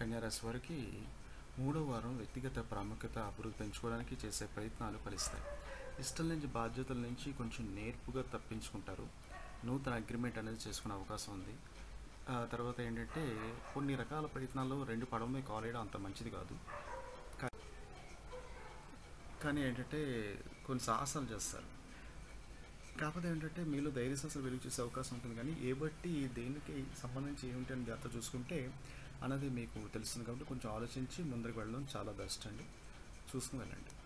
కన్యారాశి వారికి మూడో వారం వ్యక్తిగత ప్రాముఖ్యత అభివృద్ధి పెంచుకోవడానికి చేసే ప్రయత్నాలు ఫలిస్తాయి ఇష్టం నుంచి బాధ్యతల నుంచి కొంచెం నేర్పుగా తప్పించుకుంటారు నూతన అగ్రిమెంట్ అనేది చేసుకునే అవకాశం ఉంది ఆ తర్వాత ఏంటంటే కొన్ని రకాల ప్రయత్నాల్లో రెండు పడవ మీద కాలేయడం అంత మంచిది కాదు కా- కానీ ఏంటంటే కొన్ని సాహసాలు చేస్తారు కాకపోతే ఏంటంటే మీలో ధైర్య సాహసాలు వెలుగు చూసే అవకాశం ఉంటుంది కానీ ఏ బట్టి దేనికి సంబంధించి ఏమిటి అని జాగ్రత్త చూసుకుంటే అన్నది మీకు తెలుస్తుంది కాబట్టి కొంచెం ఆలోచించి ముందరికి వెళ్ళడం చాలా బెస్ట్ అండి చూసుకుని వెళ్ళండి